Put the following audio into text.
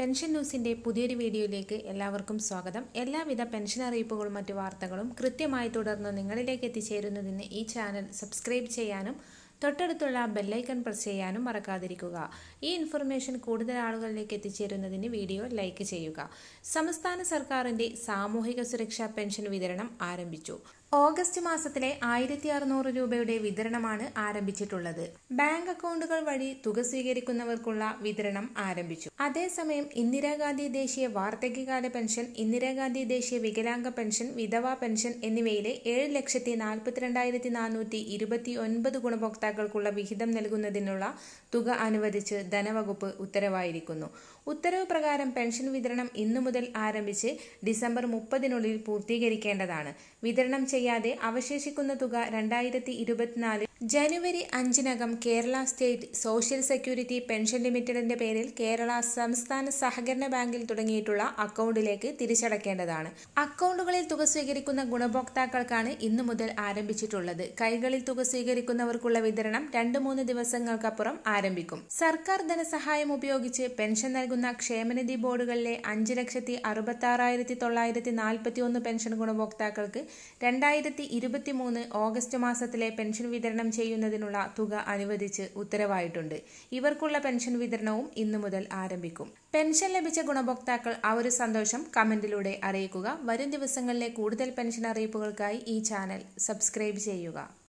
pension ന്യൂസിന്റെ പുതിയൊരു വീഡിയോയിലേക്ക് എല്ലാവർക്കും സ്വാഗതം എല്ലാവിധ പെൻഷൻ അറിയിപ്പുകളും മറ്റു വാർത്തകളും കൃത്യമായി തുടർന്ന് നിങ്ങളിലേക്ക് എത്തിച്ചേരുന്നതിന് ഈ ചാനൽ സബ്സ്ക്രൈബ് ചെയ്യാനും തൊട്ടടുത്തുള്ള ബെല്ലൈക്കൺ പ്രസ് ചെയ്യാനും മറക്കാതിരിക്കുക ഈ ഇൻഫർമേഷൻ കൂടുതൽ ആളുകളിലേക്ക് എത്തിച്ചേരുന്നതിന് വീഡിയോ ലൈക്ക് ചെയ്യുക സംസ്ഥാന സർക്കാരിന്റെ സാമൂഹിക സുരക്ഷാ പെൻഷൻ വിതരണം ആരംഭിച്ചു ഓഗസ്റ്റ് മാസത്തിലെ ആയിരത്തി അറുന്നൂറ് രൂപയുടെ വിതരണമാണ് ആരംഭിച്ചിട്ടുള്ളത് ബാങ്ക് അക്കൗണ്ടുകൾ വഴി തുക സ്വീകരിക്കുന്നവർക്കുള്ള വിതരണം ആരംഭിച്ചു അതേസമയം ഇന്ദിരാഗാന്ധി ദേശീയ വാർദ്ധക്യകാല പെൻഷൻ ഇന്ദിരാഗാന്ധി ദേശീയ വികലാംഗ പെൻഷൻ വിധവാ പെൻഷൻ എന്നിവയിലെ ഏഴ് ലക്ഷത്തി നാൽപ്പത്തിരണ്ടായിരത്തി നാനൂറ്റി ഇരുപത്തി ഒൻപത് ഗുണഭോക്താക്കൾക്കുള്ള വിഹിതം നൽകുന്നതിനുള്ള തുക അനുവദിച്ച് ധനവകുപ്പ് ഉത്തരവായിരിക്കുന്നു ഉത്തരവ് പ്രകാരം പെൻഷൻ വിതരണം ഇന്നു മുതൽ ആരംഭിച്ച് ഡിസംബർ മുപ്പതിനുള്ളിൽ പൂർത്തീകരിക്കേണ്ടതാണ് വിതരണം ചെയ്യാതെ അവശേഷിക്കുന്ന തുക രണ്ടായിരത്തി ഇരുപത്തിനാല് ജനുവരി അഞ്ചിനകം Kerala state social security pension ലിമിറ്റഡിന്റെ പേരിൽ കേരള സംസ്ഥാന സഹകരണ ബാങ്കിൽ തുടങ്ങിയിട്ടുള്ള അക്കൗണ്ടിലേക്ക് തിരിച്ചടക്കേണ്ടതാണ് അക്കൗണ്ടുകളിൽ തുക സ്വീകരിക്കുന്ന ഗുണഭോക്താക്കൾക്കാണ് ഇന്നു മുതൽ ആരംഭിച്ചിട്ടുള്ളത് കൈകളിൽ തുക സ്വീകരിക്കുന്നവർക്കുള്ള വിതരണം രണ്ട് മൂന്ന് ദിവസങ്ങൾക്കപ്പുറം ആരംഭിക്കും സർക്കാർ ധനസഹായം ഉപയോഗിച്ച് പെൻഷൻ നൽകുന്ന ക്ഷേമനിധി ബോർഡുകളിലെ അഞ്ച് ലക്ഷത്തി അറുപത്തി ആറായിരത്തി തൊള്ളായിരത്തി നാൽപ്പത്തി ഒന്ന് പെൻഷൻ ഗുണഭോക്താക്കൾക്ക് രണ്ടായിരത്തി ഇരുപത്തി മൂന്ന് ഓഗസ്റ്റ് മാസത്തിലെ പെൻഷൻ വിതരണം ചെയ്യുന്നതിനുള്ള തുക അനുവദിച്ച് ഉത്തരവായിട്ടുണ്ട് ഇവർക്കുള്ള പെൻഷൻ വിതരണവും ഇന്നു മുതൽ ആരംഭിക്കും പെൻഷൻ ലഭിച്ച ഗുണഭോക്താക്കൾ ആ ഒരു സന്തോഷം കമന്റിലൂടെ അറിയിക്കുക വരും ദിവസങ്ങളിലെ കൂടുതൽ പെൻഷൻ അറിയിപ്പുകൾക്കായി ഈ ചാനൽ സബ്സ്ക്രൈബ് ചെയ്യുക